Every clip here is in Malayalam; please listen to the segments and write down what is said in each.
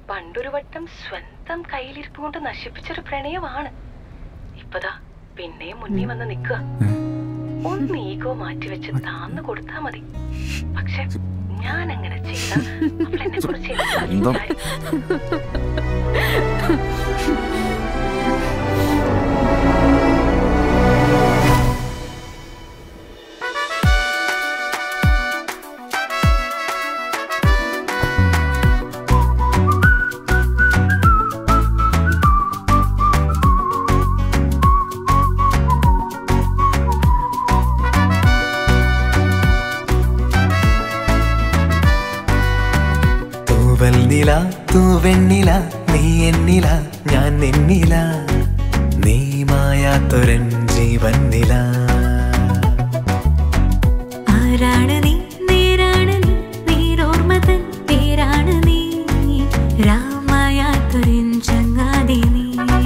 പണ്ടൊരു വട്ടം സ്വന്തം കയ്യിലിരിപ്പ് കൊണ്ട് നശിപ്പിച്ചൊരു പ്രണയമാണ് ഇപ്പതാ പിന്നെയും മുന്നിൽ വന്ന് നിൽക്കുക ഒന്ന് ഈഗോ മാറ്റിവെച്ച് താന്നു കൊടുത്താ മതി പക്ഷെ ഞാൻ അങ്ങനെ ചെയ്ത അവൾ എന്നെ കുറിച്ച് എന്തോ? തൂവൽ നില തൂവെണ്ണില നീ എന്നില ഞാൻ നിന്നില നീ മായാത്തൊരൻ ജീവൻ നില ആരാണ് നീ നേരാണ് നീ നീരോർമ്മ തൻ പേരാണ് നീ രാമായാത്തൊരിൻ ചങ്ങാതി നീ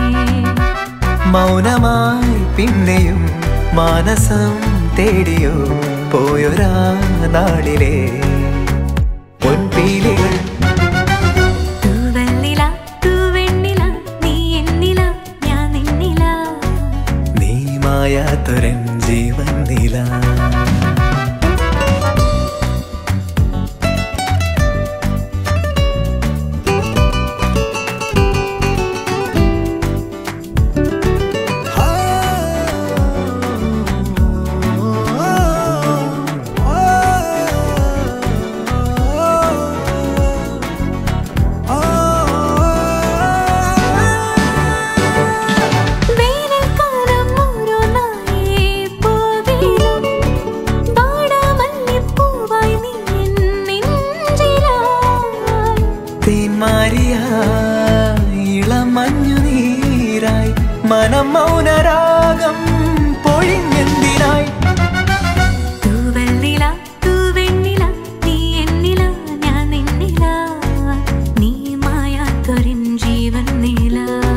മൗനമായി പിന്നെയും മാനസം തേടിയോ പോയൊരാ നാളിലെ പൊൻപീലികൾ തൂവല്ലില തൂവെണ്ണില നീ എന്നില ഞാൻ നിന്നില നീ മായാത്തൊരൻ ജീവൻ നില വേനൽക്കാലം ഓരോന്നായി പോകിലും വാടാമല്ലിപ്പൂവായി നീ എൻ നെഞ്ചിലായി തേന്മാരിയായി ഇളമഞ്ഞു നീരായി മനം മൗനരാഗം പൊഴിഞ്ഞെന്തിനായി തൂവല്ലില തൂവെണ്ണില നീ എന്നില ഞാൻ നിന്നില നീ മായാത്തൊരിൻ ജീവൻ നില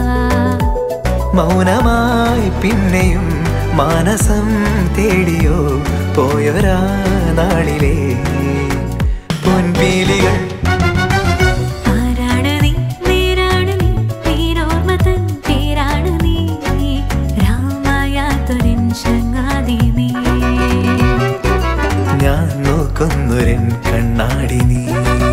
മൗനമായി പിന്നെയും മാനസം തേടിയോ പോയൊരാ നാളിലെ പൊൻപീലികൾ ആരാണ് നീ നേരാണ് നീ നീരോർമ്മ തൻ പേരാണ് നീ രാമായാത്തൊരിൻ ചങ്ങാതി നീ ഞാൻ നോക്കുന്നൊരൻ കണ്ണാടി നീ